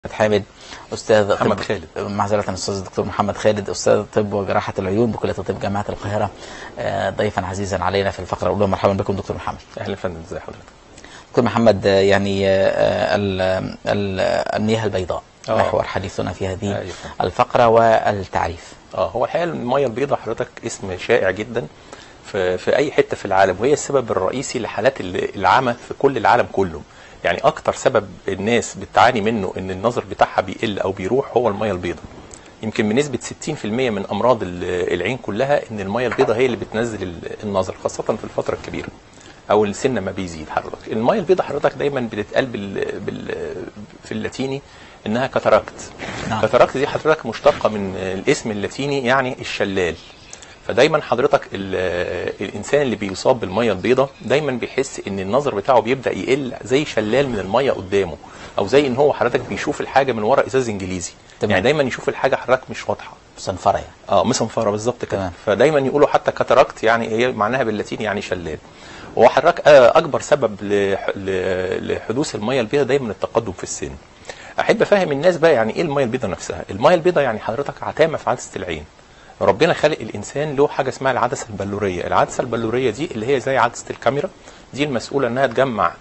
حامد استاذ محمد طب خالد. معذره الاستاذ الدكتور محمد خالد استاذ طب وجراحه العيون بكليه طب جامعه القاهره آه، ضيفا عزيزا علينا في الفقره الاولى مرحبا بكم دكتور محمد اهلا فندم ازي حضرتك دكتور محمد آه، يعني آه، ال- ال- المياه البيضاء آه. محور حديثنا في هذه أيوة. الفقره والتعريف اه هو الحقيقه الميه البيضاء حضرتك اسم شائع جدا في في اي حته في العالم وهي السبب الرئيسي لحالات ال- العمى في كل العالم كله يعني اكتر سبب الناس بتعاني منه ان النظر بتاعها بيقل او بيروح هو الميه البيضاء يمكن بنسبة 60% من أمراض ال- العين كلها إن المية البيضاء هي اللي بتنزل ال- النظر خاصة في الفترة الكبيرة أو السن ما بيزيد حضرتك المية البيضاء حضرتك دايما بتتقال بال... بال... في اللاتيني إنها كاتاراكت نعم. كاتاراكت دي حضرتك مشتقة من الاسم اللاتيني يعني الشلال فدايما حضرتك ال- الانسان اللي بيصاب بالميه البيضاء دايما بيحس ان النظر بتاعه بيبدا يقل زي شلال من الميه قدامه او زي ان هو حضرتك بيشوف الحاجه من ورا ازاز انجليزي تمام. يعني دايما يشوف الحاجه حضرتك مش واضحه صنفره يعني اه مصنفره بالظبط كده تمام. فدايما يقولوا حتى كاتاراكت يعني هي معناها باللاتيني يعني شلال وهو حضرتك آه، اكبر سبب لح- ل- لحدوث الميه البيضاء دايما التقدم في السن احب افهم الناس بقى يعني ايه الميه البيضاء نفسها الميه البيضاء يعني حضرتك عتامه في عدسه العين ربنا خلق الانسان له حاجه اسمها العدسه البلوريه العدسه البلوريه دي اللي هي زي عدسه الكاميرا دي المسؤوله انها تجمع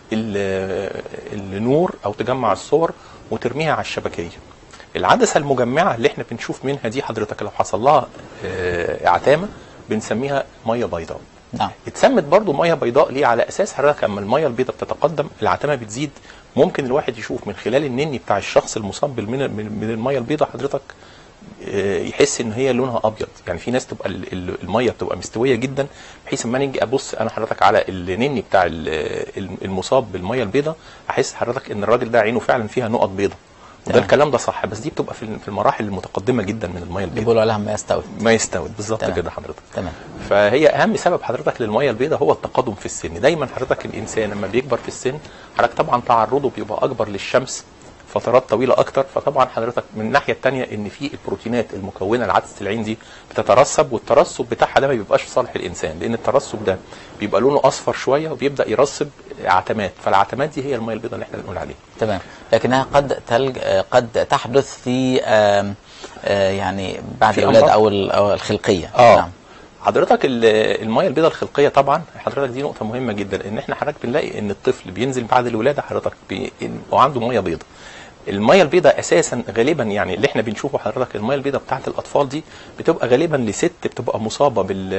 ال- النور او تجمع الصور وترميها على الشبكيه العدسه المجمعه اللي احنا بنشوف منها دي حضرتك لو حصل لها آه، عتامه بنسميها ميه بيضاء نعم اتسمت برضو ميه بيضاء ليه على اساس حضرتك اما الميه البيضاء بتتقدم العتمه بتزيد ممكن الواحد يشوف من خلال النني بتاع الشخص المصاب بالمن- من من الميه البيضاء حضرتك آه، يحس ان هي لونها ابيض يعني في ناس تبقى ال- ال- الميه بتبقى مستويه جدا بحيث اما نيجي ابص انا حضرتك على النني بتاع ال- ال- المصاب بالميه البيضاء احس حضرتك ان الراجل ده عينه فعلا فيها نقط بيضاء وده تمام. الكلام ده صح بس دي بتبقى في في المراحل المتقدمه جدا من الميه اللي البيضاء بيقولوا عليها ما يستوي ما يستوعب بالظبط تمام. كده حضرتك تمام فهي اهم سبب حضرتك للميه البيضاء هو التقدم في السن دايما حضرتك الانسان لما بيكبر في السن حضرتك طبعا تعرضه بيبقى اكبر للشمس فترات طويله اكتر فطبعا حضرتك من الناحيه الثانيه ان في البروتينات المكونه لعدسه العين دي بتترسب والترسب بتاعها ده ما بيبقاش في صالح الانسان لان الترسب ده بيبقى لونه اصفر شويه وبيبدا يرسب عتمات فالعتمات دي هي الميه البيضاء اللي احنا بنقول عليها تمام لكنها قد تلج آه، قد تحدث في آم، آه، يعني بعد في الولاده أمراض؟ او ال- أو الخلقيه اه نعم حضرتك ال- الميه البيضاء الخلقيه طبعا حضرتك دي نقطه مهمه جدا ان احنا حضرتك بنلاقي ان الطفل بينزل بعد الولاده حضرتك بي... وعنده ميه بيضاء الميه البيضاء اساسا غالبا يعني اللي احنا بنشوفه حضرتك الميه البيضاء بتاعت الاطفال دي بتبقى غالبا لست بتبقى مصابه بال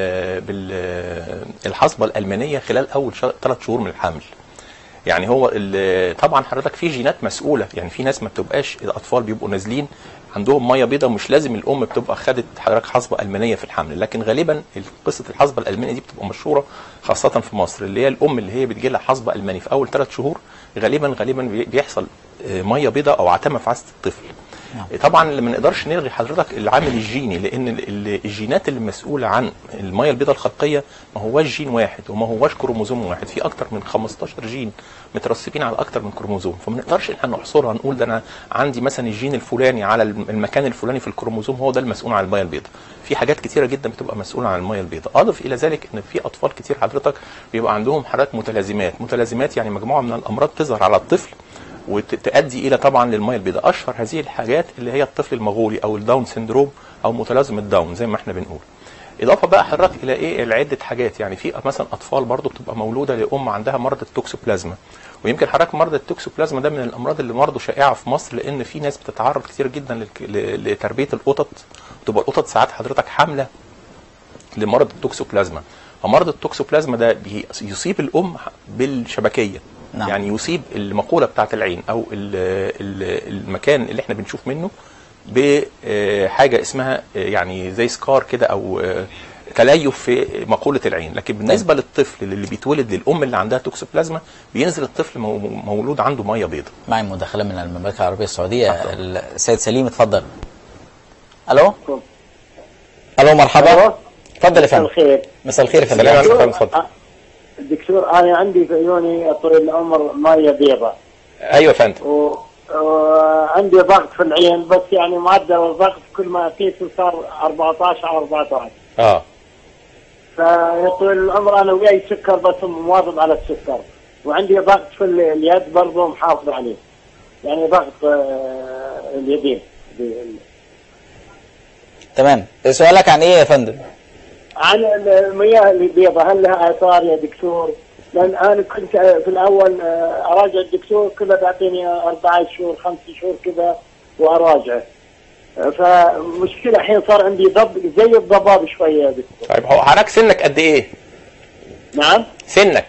بالحصبه الالمانيه خلال اول ثلاث شهور من الحمل يعني هو ال- طبعا حضرتك في جينات مسؤوله يعني في ناس ما بتبقاش الاطفال بيبقوا نازلين عندهم ميه بيضاء مش لازم الام بتبقى خدت حضرتك حصبه المانيه في الحمل لكن غالبا قصه الحصبه الالمانيه دي بتبقى مشهوره خاصه في مصر اللي هي الام اللي هي بتجي لها حصبه الماني في اول ثلاث شهور غالبا غالبا بي- بيحصل آه، ميه بيضاء او عتمه في عدسه الطفل نعم. طبعا اللي ما نقدرش نلغي حضرتك العامل الجيني لان ال- ال- الجينات اللي مسؤوله عن الميه البيضاء الخلقيه ما هواش جين واحد وما هواش كروموزوم واحد في اكتر من 15 جين مترسبين على اكتر من كروموزوم فما نقدرش ان احنا نحصرها نقول ده انا عندي مثلا الجين الفلاني على الم- المكان الفلاني في الكروموزوم هو ده المسؤول عن الميه البيضاء في حاجات كتيره جدا بتبقى مسؤوله عن الميه البيضاء اضف الى ذلك ان في اطفال كتير حضرتك بيبقى عندهم حالات متلازمات متلازمات يعني مجموعه من الامراض تظهر على الطفل وتؤدي الى طبعا للميه البيضاء اشهر هذه الحاجات اللي هي الطفل المغولي او الداون سيندروم او متلازمه الداون زي ما احنا بنقول اضافه بقى حضرتك الى ايه لعده حاجات يعني في مثلا اطفال برضو بتبقى مولوده لام عندها مرض التوكسوبلازما ويمكن حضرتك مرض التوكسوبلازما ده من الامراض اللي برضه شائعه في مصر لان في ناس بتتعرض كتير جدا للك- ل- لتربيه القطط تبقى القطط ساعات حضرتك حامله لمرض التوكسوبلازما فمرض التوكسوبلازما ده بي- يصيب الام بالشبكيه نعم. يعني يصيب المقوله بتاعه العين او ال ال المكان اللي احنا بنشوف منه بحاجه اسمها آه، يعني زي سكار كده او آه، تليف في مقوله العين لكن بالنسبه للطفل اللي بيتولد للام اللي عندها توكسوبلازما بينزل الطفل مو- مولود عنده ميه بيضاء معي مداخله من المملكه العربيه السعوديه السيد سليم اتفضل الو الو مرحبا ألو. اتفضل يا مساء فندم الخير مساء الخير يا فندم سلام عليكم. دكتور اتفضل. أ- دكتور انا عندي في عيوني طول العمر ميه بيضاء ايوه يا فندم و- وعندي ضغط في العين بس يعني معدل الضغط كل ما اقيس صار 14 على 14 اه فطول العمر انا وياي سكر بس مواظب على السكر وعندي ضغط في ال- اليد برضه محافظ عليه يعني ضغط آه، اليدين تمام سؤالك عن ايه يا فندم عن المياه البيضاء هل لها اثار يا دكتور؟ لان انا كنت في الاول اراجع الدكتور كله بيعطيني اربعة شهور خمس شهور كذا واراجعه. فمشكله الحين صار عندي ضب زي الضباب شويه يا دكتور. طيب هو حضرتك سنك قد ايه؟ نعم؟ سنك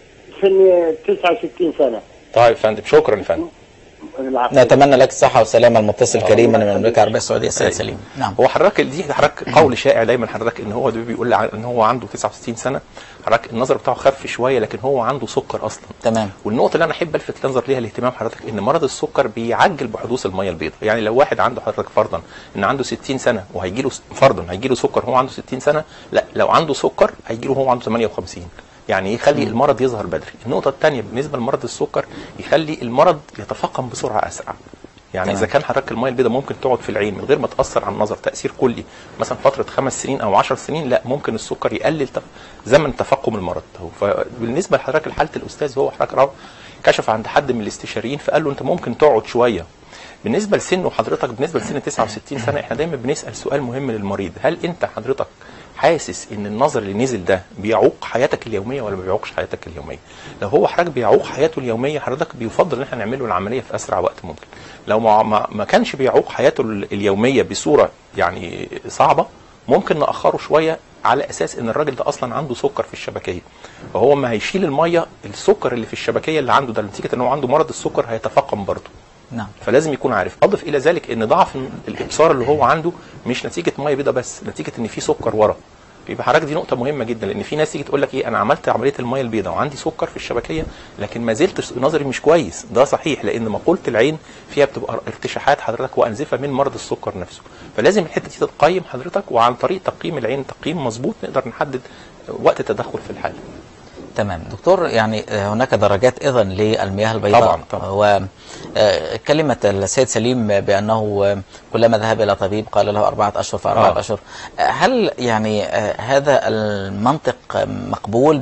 سني 69 سنه. طيب يا فندم شكرا يا فندم العافية. نتمنى لك الصحة والسلامة المتصل كريما من المملكة العربية السعودية السيد سليم نعم هو حضرتك دي حضرتك قول شائع دايما حضرتك ان هو ده بيقول عن- ان هو عنده 69 سنه حضرتك النظر بتاعه خف شويه لكن هو عنده سكر اصلا تمام والنقطه اللي انا احب الفت النظر ليها الاهتمام حضرتك ان مرض السكر بيعجل بحدوث الميه البيضاء يعني لو واحد عنده حضرتك فرضا ان عنده 60 سنه وهيجي له فرضا هيجي له سكر هو عنده 60 سنه لا لو عنده سكر هيجي له هو عنده 58 يعني يخلي المرض يظهر بدري النقطه الثانيه بالنسبه لمرض السكر يخلي المرض يتفاقم بسرعه اسرع يعني تمام. اذا كان حضرتك الميه البيضاء ممكن تقعد في العين من غير ما تاثر على النظر تاثير كلي مثلا فتره خمس سنين او 10 سنين لا ممكن السكر يقلل تف... زمن تفاقم المرض هو فبالنسبه لحضرتك لحاله الاستاذ هو حضرتك را- كشف عند حد من الاستشاريين فقال له انت ممكن تقعد شويه بالنسبه لسنه حضرتك بالنسبه لسن 69 سنه احنا دايما بنسال سؤال مهم للمريض هل انت حضرتك حاسس ان النظر اللي نزل ده بيعوق حياتك اليوميه ولا ما بيعوقش حياتك اليوميه لو هو حضرتك بيعوق حياته اليوميه حضرتك بيفضل ان احنا نعمل له العمليه في اسرع وقت ممكن لو ما, ما, ما كانش بيعوق حياته ال- اليوميه بصوره يعني صعبه ممكن ناخره شويه على اساس ان الراجل ده اصلا عنده سكر في الشبكيه فهو ما هيشيل الميه السكر اللي في الشبكيه اللي عنده ده نتيجه ان هو عنده مرض السكر هيتفاقم برضه نعم فلازم يكون عارف اضف الى ذلك ان ضعف الابصار اللي هو عنده مش نتيجه ميه بيضاء بس نتيجه ان في سكر ورا يبقى حضرتك دي نقطه مهمه جدا لان في ناس تيجي تقول لك ايه انا عملت عمليه الميه البيضاء وعندي سكر في الشبكيه لكن ما زلت نظري مش كويس ده صحيح لان مقوله العين فيها بتبقى ارتشاحات حضرتك وانزفه من مرض السكر نفسه فلازم الحته دي تتقيم حضرتك وعن طريق تقييم العين تقييم مظبوط نقدر نحدد وقت التدخل في الحاله تمام دكتور يعني آه، هناك درجات ايضا للمياه البيضاء طبعاً، طبعاً. وكلمة السيد سليم بأنه آه، كلما ذهب إلى طبيب قال له أربعة أشهر فأربعة آه. أشهر آه، هل يعني آه، هذا المنطق مقبول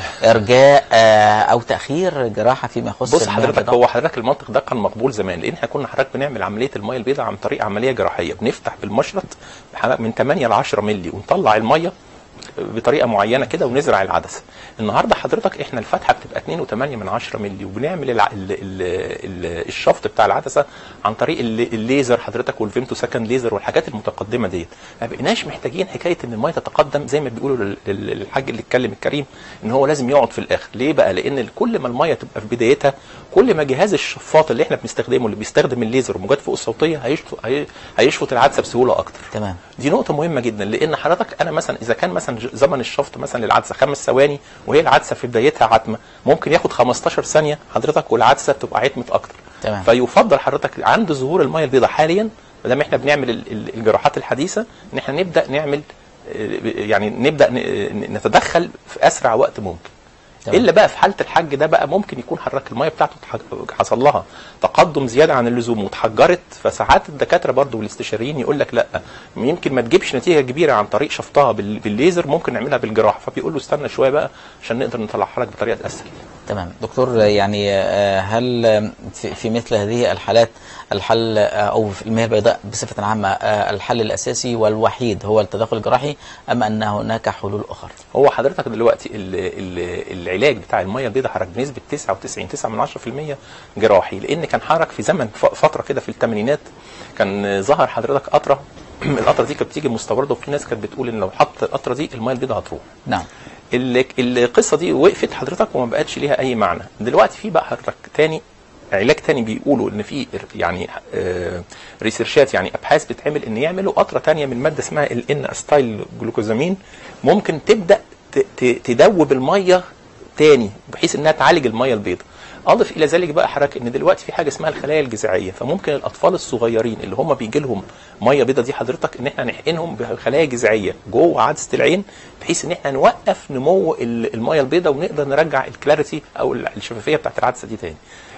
بإرجاء آه، أو تأخير جراحة فيما يخص بص المياه حضرتك البيضاء؟ هو حضرتك المنطق ده كان مقبول زمان لان احنا كنا حضرتك بنعمل عمليه الميه البيضاء عن طريق عمليه جراحيه بنفتح بالمشرط بحوالي من 8 ل 10 مللي ونطلع الميه بطريقه معينه كده ونزرع العدسه النهارده حضرتك احنا الفتحه بتبقى 2.8 من 10 مللي وبنعمل الع... ال... ال... ال... الشفط بتاع العدسه عن طريق ال- الليزر حضرتك والفيمتو سكند ليزر والحاجات المتقدمه ديت ما بقيناش محتاجين حكايه ان الميه تتقدم زي ما بيقولوا لل- لل- للحاج اللي اتكلم الكريم ان هو لازم يقعد في الاخر ليه بقى لان كل ما الميه تبقى في بدايتها كل ما جهاز الشفاط اللي احنا بنستخدمه اللي بيستخدم الليزر وموجات فوق الصوتيه هيشفط هي- هيشفط العدسه بسهوله اكتر تمام دي نقطة مهمة جدا لأن حضرتك أنا مثلا إذا كان مثلا ج- زمن الشفط مثلا للعدسة خمس ثواني وهي العدسة في بدايتها عتمة ممكن ياخد 15 ثانية حضرتك والعدسة تبقى عتمت أكتر تمام. فيفضل حضرتك عند ظهور المية البيضاء حاليا ما دام احنا بنعمل ال- ال- الجراحات الحديثة إن احنا نبدأ نعمل آه، يعني نبدأ ن- ن- نتدخل في أسرع وقت ممكن تمام. الا بقى في حاله الحج ده بقى ممكن يكون حضرتك الميه بتاعته اتح- حصل لها تقدم زياده عن اللزوم واتحجرت فساعات الدكاتره برضو والاستشاريين يقول لك لا يمكن ما تجيبش نتيجه كبيره عن طريق شفطها بال- بالليزر ممكن نعملها بالجراحه فبيقول له استنى شويه بقى عشان نقدر نطلعها لك بطريقه اسهل تمام دكتور يعني آه، هل آه، في في مثل هذه الحالات الحل آه، او في المياه البيضاء بصفه عامه آه، الحل الاساسي والوحيد هو التدخل الجراحي ام ان هناك حلول اخرى؟ هو حضرتك دلوقتي ال ال العلاج بتاع الميه البيضاء حضرتك بنسبه 99 9 من 10% جراحي لان كان حضرتك في زمن ف- فتره كده في الثمانينات كان ظهر حضرتك قطره القطره دي كانت بتيجي مستورده وفي ناس كانت بتقول ان لو حط القطره دي الميه البيضاء هتروح نعم ال- القصه دي وقفت حضرتك وما بقتش ليها اي معنى دلوقتي في بقى حضرتك تاني علاج تاني بيقولوا ان في يعني آه ريسيرشات يعني ابحاث بتعمل ان يعملوا قطره تانية من ماده اسمها الان استايل جلوكوزامين ممكن تبدا ت- ت- تدوب الميه تاني بحيث انها تعالج الميه البيضاء اضف الى ذلك بقى حضرتك ان دلوقتي في حاجه اسمها الخلايا الجذعيه فممكن الاطفال الصغيرين اللي هم بيجي لهم ميه بيضاء دي حضرتك ان احنا نحقنهم بخلايا جذعيه جوه عدسه العين بحيث ان احنا نوقف نمو ال- الميه البيضاء ونقدر نرجع الكلاريتي او ال- الشفافيه بتاعت العدسه دي تاني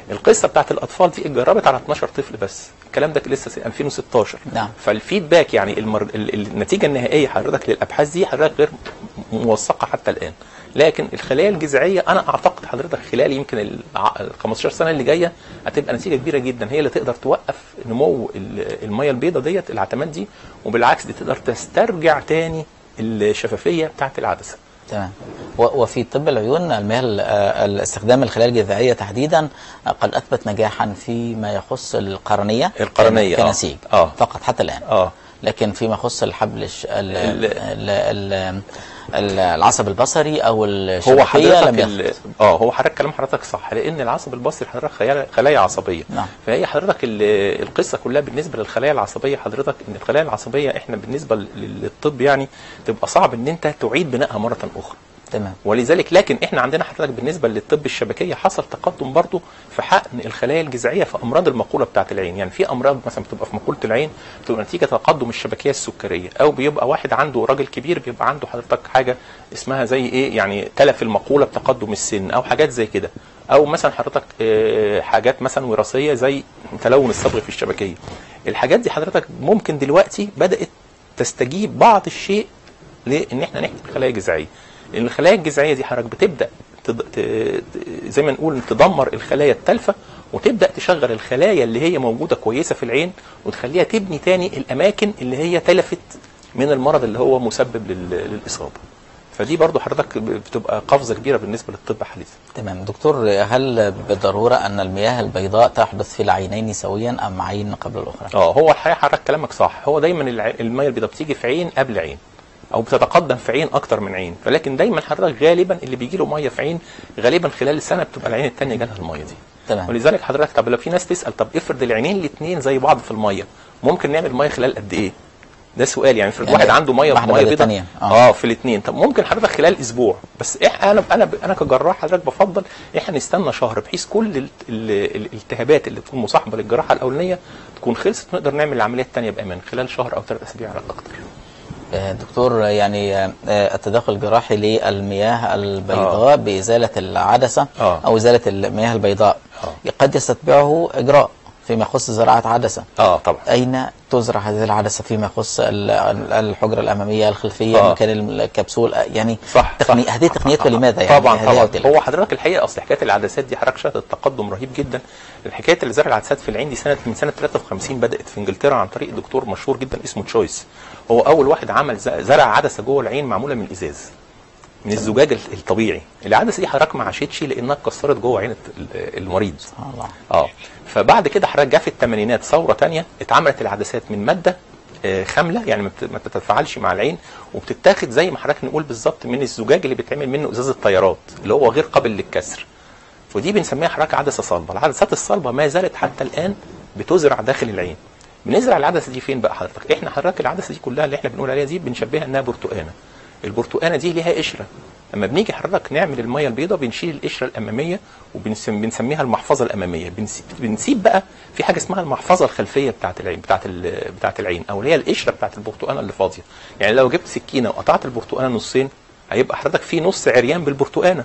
القصه بتاعت الاطفال دي اتجربت على 12 طفل بس الكلام ده لسه سنة 2016 نعم. فالفيدباك يعني المر... ال- ال- النتيجه النهائيه حضرتك للابحاث دي حضرتك غير م- موثقه حتى الان لكن الخلايا الجذعيه انا اعتقد حضرتك خلال يمكن ال ع- ال 15 سنه اللي جايه هتبقى نتيجه كبيره جدا هي اللي تقدر توقف نمو ال- الميه البيضاء ديت العتمات دي وبالعكس دي تقدر تسترجع تاني الشفافيه بتاعت العدسه تمام و- وفي طب العيون المياه ال- آه، الاستخدام الخلايا الجذعيه تحديدا آه، قد اثبت نجاحا فيما يخص القرنيه القرنية، آه. كنسيج آه. فقط حتى الان اه لكن فيما يخص الحبل الش... ال... ال- ال... ال... ال... العصب البصري او هو الشبكيه لم حضرتك يثبت ال- اه هو حضرتك كلام حضرتك صح لان العصب البصري حضرتك خلايا خلايا عصبيه نعم. فهي حضرتك ال- القصه كلها بالنسبه للخلايا العصبيه حضرتك ان الخلايا العصبيه احنا بالنسبه لل- للطب يعني تبقى صعب ان انت تعيد بنائها مره اخرى تمام ولذلك لكن احنا عندنا حضرتك بالنسبه للطب الشبكيه حصل تقدم برضو في حقن الخلايا الجذعيه في امراض المقوله بتاعه العين يعني في امراض مثلا بتبقى في مقوله العين بتبقى نتيجه تقدم الشبكيه السكريه او بيبقى واحد عنده راجل كبير بيبقى عنده حضرتك حاجه اسمها زي ايه يعني تلف المقوله بتقدم السن او حاجات زي كده او مثلا حضرتك آه، حاجات مثلا وراثيه زي تلون الصبغ في الشبكيه الحاجات دي حضرتك ممكن دلوقتي بدات تستجيب بعض الشيء لان احنا نحمي الخلايا الجذعيه لان الخلايا الجذعيه دي حضرتك بتبدا تد... ت... ت- زي ما نقول تدمر الخلايا التالفه وتبدا تشغل الخلايا اللي هي موجوده كويسه في العين وتخليها تبني تاني الاماكن اللي هي تلفت من المرض اللي هو مسبب لل... للاصابه فدي برضو حضرتك بتبقى قفزه كبيره بالنسبه للطب حديثا تمام دكتور هل بالضروره ان المياه البيضاء تحدث في العينين سويا ام عين قبل الاخرى؟ اه هو الحقيقه حضرتك كلامك صح هو دايما الع... الميه البيضاء بتيجي في عين قبل عين او بتتقدم في عين اكتر من عين فلكن دايما حضرتك غالبا اللي بيجي له ميه في عين غالبا خلال السنه بتبقى العين الثانيه جالها الميه دي تمام ولذلك حضرتك طب لو في ناس تسال طب افرض العينين الاثنين زي بعض في الميه ممكن نعمل ميه خلال قد ايه؟ ده سؤال يعني افرض يعني واحد عنده ميه واحدة ميه بعد بيضاء التانية. آه. اه, آه في الاثنين طب ممكن حضرتك خلال اسبوع بس إح انا انا انا كجراح حضرتك بفضل احنا نستنى شهر بحيث كل ال- ال- الالتهابات اللي تكون مصاحبه للجراحه الاولانيه تكون خلصت ونقدر نعمل العمليه الثانيه بامان خلال شهر او ثلاث اسابيع على الاكثر آه، دكتور يعني آه، التدخل الجراحي للمياه البيضاء بإزالة العدسة آه. أو إزالة المياه البيضاء آه. قد يستتبعه إجراء فيما يخص زراعة عدسة اه طبعا أين تزرع هذه العدسة فيما يخص ال- ال- الحجرة الأمامية الخلفية آه. مكان الكبسول آه، يعني صح تقني... صح. هذه التقنيات ولماذا يعني طبعا هذه طبعا وتلك. هو حضرتك الحقيقه اصل حكايه العدسات دي حضرتك شهدت تقدم رهيب جدا الحكايه اللي زرع العدسات في العين دي سنه من سنه 53 بدات في انجلترا عن طريق دكتور مشهور جدا اسمه تشويس هو اول واحد عمل ز- زرع عدسه جوه العين معموله من الازاز من الزجاج ال- الطبيعي العدسه دي حضرتك ما عاشتش لانها اتكسرت جوه عين الت- ال- المريض سبحان الله اه فبعد كده حضرتك جه في الثمانينات ثوره تانية اتعملت العدسات من ماده آه، خامله يعني ما بت- ما بتتفاعلش مع العين وبتتاخد زي ما حضرتك نقول بالظبط من الزجاج اللي بيتعمل منه ازاز الطيارات اللي هو غير قابل للكسر ودي بنسميها حضرتك عدسه صلبه العدسات الصلبه ما زالت حتى الان بتزرع داخل العين بنزرع العدسه دي فين بقى حضرتك احنا حضرتك العدسه دي كلها اللي احنا بنقول عليها دي بنشبهها انها برتقانه البرتقانه دي ليها قشره لما بنيجي حضرتك نعمل الميه البيضاء بنشيل القشره الاماميه وبنسميها المحفظه الاماميه بنسيب, بنسيب بقى في حاجه اسمها المحفظه الخلفيه بتاعت العين بتاعت ال- بتاعت العين او اللي هي القشره بتاعت البرتقانه اللي فاضيه يعني لو جبت سكينه وقطعت البرتقانه نصين هيبقى حضرتك في نص عريان بالبرتقانه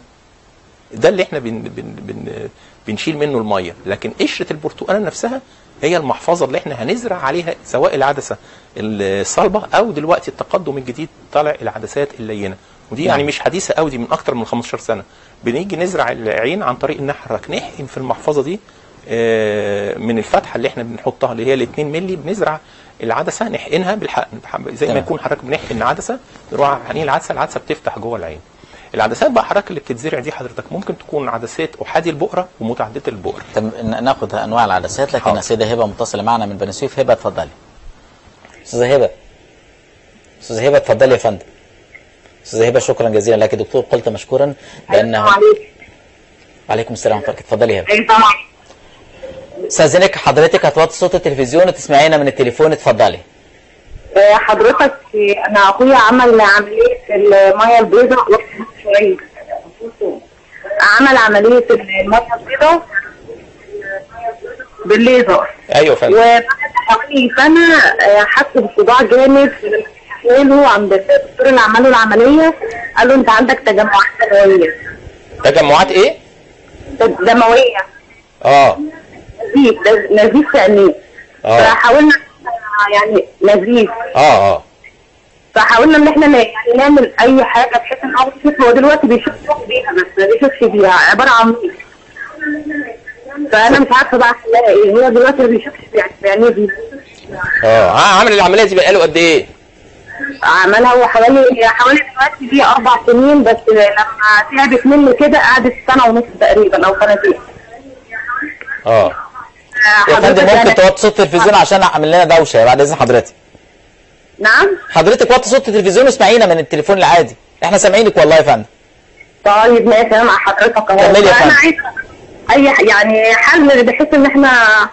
ده اللي احنا بن بن بن بنشيل منه الميه لكن قشره البرتقانه نفسها هي المحفظه اللي احنا هنزرع عليها سواء العدسه الصلبه او دلوقتي التقدم الجديد طالع العدسات اللينه ودي نعم. يعني مش حديثه قوي دي من اكتر من 15 سنه بنيجي نزرع العين عن طريق ان احنا نحقن في المحفظه دي آه، من الفتحه اللي احنا بنحطها اللي هي ال 2 مللي بنزرع العدسه نحقنها بالحقن زي ما تمام. يكون حضرتك بنحقن عدسه نروح حقنين العدسه العدسه بتفتح جوه العين العدسات بقى حضرتك اللي بتتزرع دي حضرتك ممكن تكون عدسات احادي البؤره ومتعدده البؤر طب ن- ناخذ انواع العدسات لكن حاضر. السيده هبه متصله معنا من بني سويف هبه اتفضلي استاذه هبه استاذه هبه اتفضلي يا فندم استاذه هبه شكرا جزيلا لك دكتور قلت مشكورا بان السلام عليكم وعليكم السلام ورحمه الله اتفضلي يا هبه اي طبعا استاذنك حضرتك هتوطي صوت التلفزيون وتسمعينا من التليفون اتفضلي آه، حضرتك آه، انا اخويا عمل عمليه الميه البيضاء شويه عمل عمليه الميه البيضاء بالليزر ايوه يا فندم وبعد حوالي سنه آه، حس بصداع جامد له عند الدكتور اللي عمل له العمليه قال له انت عندك تجمعات دمويه تجمعات ايه؟ دمويه اه نزيف نزيف في عينيه اه فحاولنا يعني نزيف اه اه فحاولنا ان احنا ن- يعني نعمل اي حاجه بحيث ان هو يشوف هو دلوقتي بيشوف بيها بس ما بيشوفش بيها عباره عن نور. فانا مش عارفه بقى احلها ايه هو دلوقتي ما بيشوفش يعني بعينيه دي اه عامل العمليه دي بقاله قد ايه؟ عملها هو حوالي حوالي دلوقتي دي اربع سنين بس لما تعبت مني كده قعدت سنه ونص تقريبا او سنتين اه يا فندم حضرتك ممكن أنا- توطي صوت التلفزيون عشان اعمل لنا دوشه بعد اذن حضرتك نعم حضرتك وطي صوت التلفزيون واسمعينا من التليفون العادي احنا سامعينك والله يا فندم طيب ماشي انا مع حضرتك اهو كملي يا فانا فندم. عايزه اي ح- يعني حل بحيث ان احنا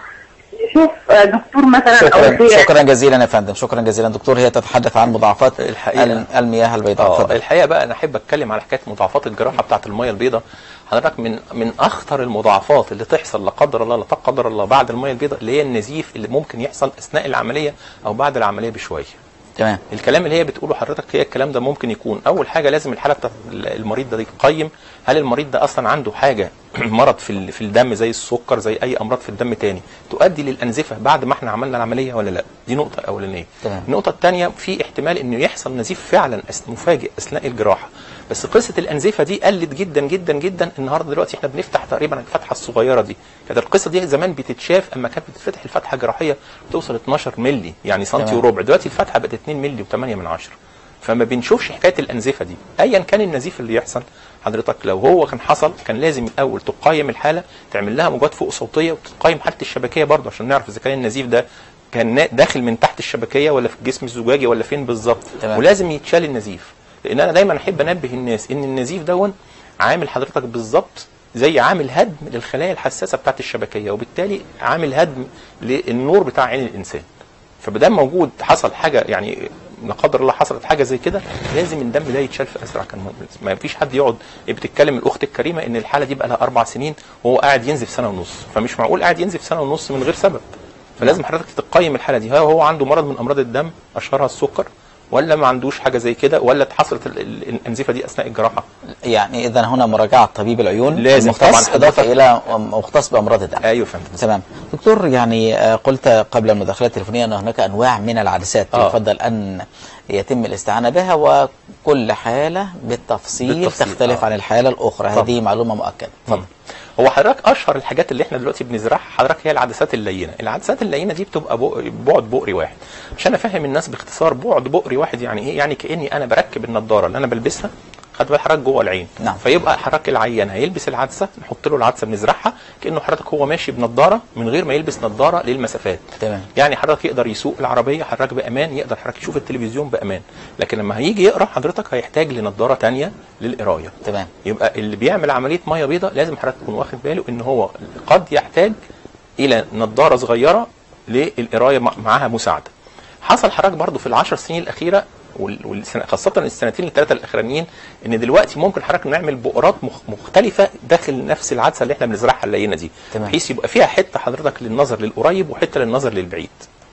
نشوف دكتور مثلا او شكرا في شكرا جزيلا يا فندم شكرا جزيلا دكتور هي تتحدث عن مضاعفات الحقيقة- ال- المياه البيضاء اه اتفضل. الحقيقه بقى انا احب اتكلم على حكايه مضاعفات الجراحه بتاعه الميه البيضاء حضرتك من من اخطر المضاعفات اللي تحصل لا قدر الله لا قدر الله بعد الميه البيضاء اللي هي النزيف اللي ممكن يحصل اثناء العمليه او بعد العمليه بشويه تمام الكلام اللي هي بتقوله حضرتك هي الكلام ده ممكن يكون اول حاجه لازم الحاله بتاعت المريض ده يقيم هل المريض ده اصلا عنده حاجه مرض في ال- في الدم زي السكر زي اي امراض في الدم تاني تؤدي للانزفه بعد ما احنا عملنا العمليه ولا لا دي نقطه اولانيه تمام. النقطه الثانيه في احتمال انه يحصل نزيف فعلا أس- مفاجئ اثناء الجراحه بس قصه الانزفه دي قلت جدا جدا جدا النهارده دلوقتي احنا بنفتح تقريبا الفتحه الصغيره دي كانت القصه دي زمان بتتشاف اما كانت بتتفتح الفتحه جراحيه بتوصل 12 مللي يعني سنتي تمام. وربع دلوقتي الفتحه بقت 2 مللي و8 من عشرة فما بنشوفش حكايه الانزفه دي ايا كان النزيف اللي يحصل حضرتك لو هو كان حصل كان لازم الاول تقيم الحاله تعمل لها موجات فوق صوتيه وتقيم حاله الشبكيه برضه عشان نعرف اذا كان النزيف ده كان نا- داخل من تحت الشبكيه ولا في الجسم الزجاجي ولا فين بالظبط تمام. ولازم يتشال النزيف لان انا دايما احب انبه الناس ان النزيف دون عامل حضرتك بالظبط زي عامل هدم للخلايا الحساسه بتاعت الشبكيه وبالتالي عامل هدم للنور بتاع عين الانسان فبدام موجود حصل حاجه يعني لا قدر الله حصلت حاجه زي كده لازم الدم ده يتشال في اسرع كان ممكن ما فيش حد يقعد بتتكلم الاخت الكريمه ان الحاله دي بقى لها اربع سنين وهو قاعد ينزف سنه ونص فمش معقول قاعد ينزف سنه ونص من غير سبب فلازم حضرتك تقيم الحاله دي هل هو عنده مرض من امراض الدم اشهرها السكر ولا ما عندوش حاجه زي كده ولا حصلت ال- ال- الانزفه دي اثناء الجراحه يعني اذا هنا مراجعه طبيب العيون لازم مختص طبعاً اضافه حضرتك- الى مختص بامراض الدم ايوه فهمت تمام دكتور يعني آه، قلت قبل المداخله التليفونيه ان هناك انواع من العدسات آه. يفضل ان يتم الاستعانه بها وكل حاله بالتفصيل, بالتفصيل، تختلف آه. عن الحاله الاخرى طبعا. هذه معلومه مؤكده اتفضل هو حضرتك اشهر الحاجات اللي احنا دلوقتي بنزرعها حضرتك هي العدسات اللينه العدسات اللينه دي بتبقى بق- بعد بؤري واحد عشان افهم الناس باختصار بعد بؤري واحد يعني ايه يعني كاني انا بركب النضاره اللي انا بلبسها خد بال حضرتك جوه العين نعم. فيبقى حضرتك العيان هيلبس العدسه نحط له العدسه بنزرعها كانه حضرتك هو ماشي بنضاره من غير ما يلبس نضاره للمسافات تمام. يعني حضرتك يقدر يسوق العربيه حضرتك بامان يقدر حضرتك يشوف التلفزيون بامان لكن لما هيجي يقرا حضرتك هيحتاج لنضاره تانية للقرايه تمام يبقى اللي بيعمل عمليه ميه بيضاء لازم حضرتك تكون واخد باله ان هو قد يحتاج الى نظاره صغيره للقرايه مع- معاها مساعده. حصل حضرتك برضو في العشر سنين الاخيره وال- والسنة خاصة السنتين الثلاثة الأخرانيين إن دلوقتي ممكن حضرتك نعمل بؤرات مخ- مختلفة داخل نفس العدسة اللي إحنا بنزرعها اللينة دي تمام. بحيث يبقى فيها حتة حضرتك للنظر للقريب وحتة للنظر للبعيد.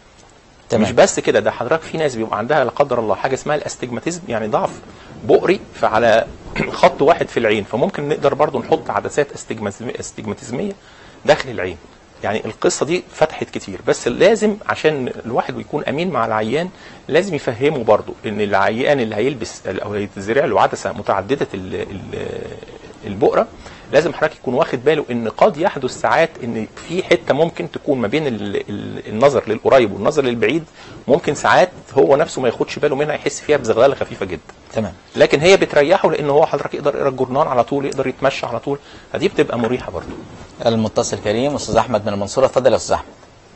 تمام مش بس كده ده حضرتك في ناس بيبقى عندها لا قدر الله حاجه اسمها الاستجماتيزم يعني ضعف بؤري فعلى خط واحد في العين فممكن نقدر برضو نحط عدسات استجماتيزم- استجماتيزميه داخل العين يعني القصه دي فتحت كتير بس لازم عشان الواحد يكون امين مع العيان لازم يفهمه برضو ان العيان اللي هيلبس او هيتزرع له عدسه متعدده ال- ال- البؤره لازم حضرتك يكون واخد باله ان قد يحدث ساعات ان في حته ممكن تكون ما بين ال- ال- النظر للقريب والنظر للبعيد ممكن ساعات هو نفسه ما ياخدش باله منها يحس فيها بزغلله خفيفه جدا تمام لكن هي بتريحه لان هو حضرتك يقدر يقرا الجورنال على طول يقدر يتمشى على طول فدي بتبقى مريحه برضه المتصل الكريم استاذ احمد من المنصوره اتفضل يا استاذ احمد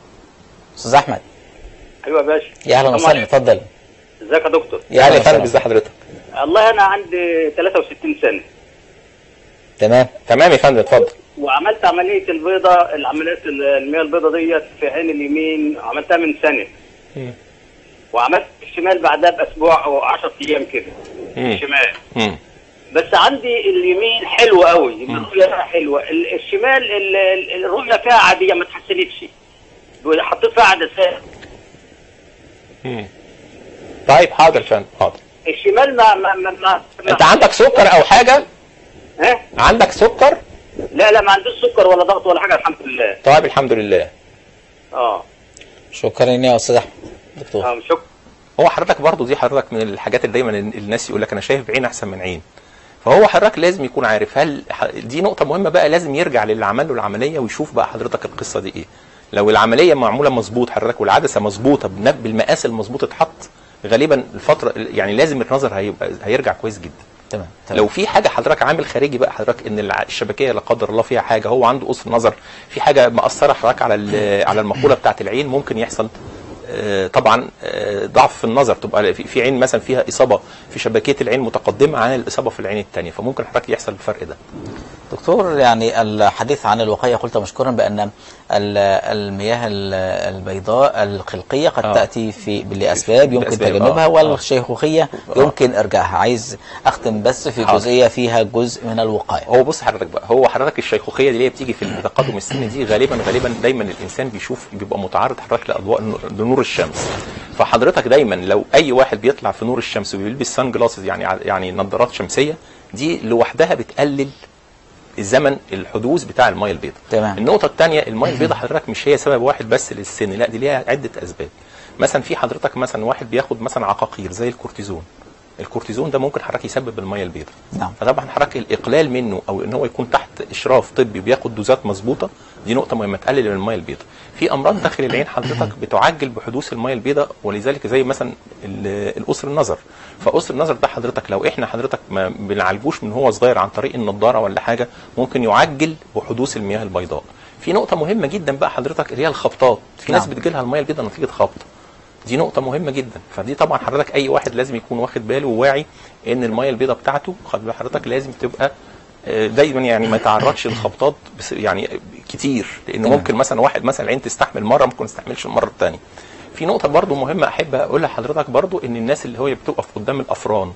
استاذ احمد ايوه يا باشا يا اهلا وسهلا اتفضل ازيك يا دكتور يا اهلا يا فندم وسهلا ازي حضرتك والله انا عندي 63 سنه تمام تمام يا فندم اتفضل وعملت عمليه البيضه العمليات المياه البيضاء ديت في عين اليمين عملتها من سنه مم. وعملت الشمال بعدها باسبوع او 10 ايام كده مم. الشمال مم. بس عندي اليمين حلو قوي الرؤيه فيها حلوه ال- الشمال ال- ال- الرؤيه فيها عاديه ما اتحسنتش حطيت فيها عدسات مم. طيب حاضر يا فندم حاضر الشمال ما ما ما, ما انت عندك سكر او حاجه ها عندك سكر لا لا ما عندوش سكر ولا ضغط ولا حاجه الحمد لله طيب الحمد لله اه شكرا يا استاذ احمد دكتور اه شكرا هو حضرتك برضو دي حضرتك من الحاجات اللي دايما الناس يقول لك انا شايف بعين احسن من عين فهو حضرتك لازم يكون عارف هل ح- دي نقطة مهمة بقى لازم يرجع للي عمل له العملية ويشوف بقى حضرتك القصة دي ايه لو العملية معمولة مظبوط حضرتك والعدسة مظبوطة بن- بالمقاس المظبوط اتحط غالبا الفترة يعني لازم النظر هيبقى هيرجع كويس جدا تمام تمام لو في حاجه حضرتك عامل خارجي بقى حضرتك ان الع- الشبكيه لا قدر الله فيها حاجه هو عنده قصر نظر في حاجه مأثره حضرتك على ال- على المقوله بتاعه العين ممكن يحصل آه، طبعا آه، ضعف في النظر تبقى في في عين مثلا فيها اصابه في شبكيه العين متقدمه عن الاصابه في العين الثانيه فممكن حضرتك يحصل الفرق ده دكتور يعني الحديث عن الوقاية قلت مشكورا بأن ال- المياه ال- البيضاء الخلقية قد آه. تأتي في لأسباب يمكن لأسباب، تجنبها آه. والشيخوخية آه. يمكن إرجاعها عايز أختم بس في حاضر. جزئية فيها جزء من الوقاية هو بص حضرتك بقى هو حضرتك الشيخوخيه دي اللي هي بتيجي في التقدم السني دي غالبا غالبا دايما الانسان بيشوف بيبقى متعرض حضرتك لاضواء النور- لنور الشمس فحضرتك دايما لو اي واحد بيطلع في نور الشمس وبيلبس سان جلاسز يعني ع- يعني نظارات شمسيه دي لوحدها بتقلل الزمن الحدوث بتاع الميه البيضاء تمام. النقطه الثانيه الميه البيضاء حضرتك مش هي سبب واحد بس للسن لا دي ليها عده اسباب مثلا في حضرتك مثلا واحد بياخد مثلا عقاقير زي الكورتيزون الكورتيزون ده ممكن حضرتك يسبب الميه البيضاء نعم فطبعا حضرتك الاقلال منه او ان هو يكون تحت اشراف طبي بياخد دوزات مظبوطه دي نقطه مهمه تقلل من الميه البيضاء في امراض داخل العين حضرتك بتعجل بحدوث الميه البيضاء ولذلك زي مثلا ال- القصر النظر فقصر النظر ده حضرتك لو احنا حضرتك ما بنعالجوش من هو صغير عن طريق النضاره ولا حاجه ممكن يعجل بحدوث المياه البيضاء في نقطه مهمه جدا بقى حضرتك اللي هي الخبطات في ناس نعم. بتجيلها الميه البيضاء نتيجه خبط دي نقطة مهمة جدا فدي طبعا حضرتك أي واحد لازم يكون واخد باله وواعي إن المية البيضاء بتاعته خد بال حضرتك لازم تبقى آه، دايما يعني ما يتعرضش للخبطات بس يعني كتير لأن تمام. ممكن مثلا واحد مثلا العين تستحمل مرة ممكن ما تستحملش المرة الثانية في نقطة برضو مهمة أحب أقولها لحضرتك برضو إن الناس اللي هي بتقف قدام الأفران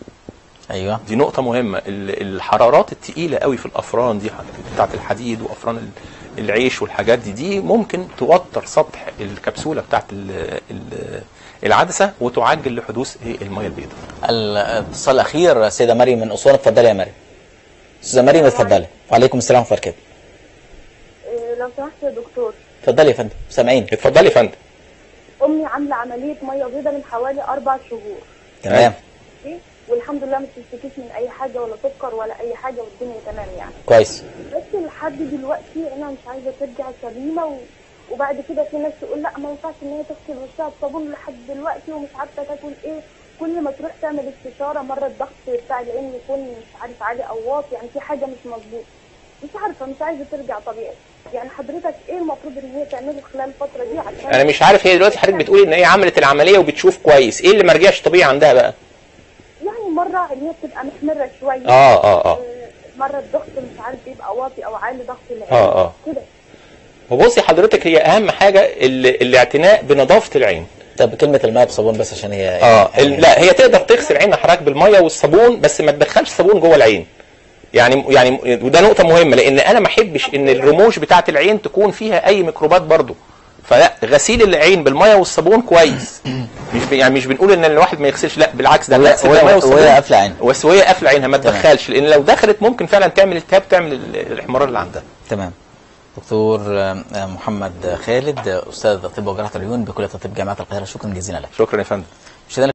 أيوه دي نقطة مهمة ال- الحرارات التقيلة قوي في الأفران دي بتاعت الحديد وأفران ال- العيش والحاجات دي دي ممكن توتر سطح الكبسولة بتاعت ال- ال- العدسة وتعجل لحدوث إيه؟ المية البيضاء الاتصال الأخير سيدة مريم من أسوان اتفضلي يا مريم أستاذة مريم اتفضلي وعليكم السلام ورحمة الله وبركاته إيه، لو سمحت يا دكتور اتفضلي يا فندم سامعين اتفضلي يا فندم امي عامله عمليه ميه بيضاء من حوالي اربع شهور تمام إيه؟ والحمد لله ما بتشتكيش من اي حاجه ولا سكر ولا اي حاجه والدنيا تمام يعني كويس بس لحد دلوقتي انا مش عايزه ترجع سليمه و... وبعد كده في ناس تقول لا ما ينفعش ان هي تغسل وشها بصابون لحد دلوقتي ومش عارفه تاكل ايه كل ما تروح تعمل استشاره مره الضغط بتاع العين يكون مش عارف عالي او واطي يعني في حاجه مش مظبوط مش عارفه مش عايزه ترجع طبيعي يعني حضرتك ايه المفروض ان هي تعمله خلال الفتره دي عشان أنا مش عارف هي دلوقتي حضرتك بتقولي إن هي عملت العملية وبتشوف كويس إيه اللي ما رجعش طبيعي عندها بقى؟ يعني مرة اللي هي بتبقى محمرة شوية آه آه آه مرة الضغط مش عارف بيبقى واطي أو عالي ضغط العين آه، آه. كده وبصي حضرتك هي أهم حاجة ال- الاعتناء بنظافة العين طب كلمة الماء بصابون بس عشان هي اه يعني ال- لا هي تقدر تغسل عين حضرتك بالميه والصابون بس ما تدخلش صابون جوه العين يعني يعني وده نقطه مهمه لان انا ما احبش ان الرموش بتاعه العين تكون فيها اي ميكروبات برضو فلا غسيل العين بالميه والصابون كويس مش ب- يعني مش بنقول ان الواحد ما يغسلش لا بالعكس ده وهي- تغسل وهي- بالميه والصابون وهي قافلة عينها. بس وهي قافله عينها ما تمام. تدخلش لان لو دخلت ممكن فعلا تعمل التهاب تعمل ال- الاحمرار اللي عندها تمام دكتور آه، آه، محمد خالد آه، أستاذ طب وجراحة العيون بكلية الطب جامعة القاهرة شكرا جزيلا لك شكرا يا فندم مشاهدينا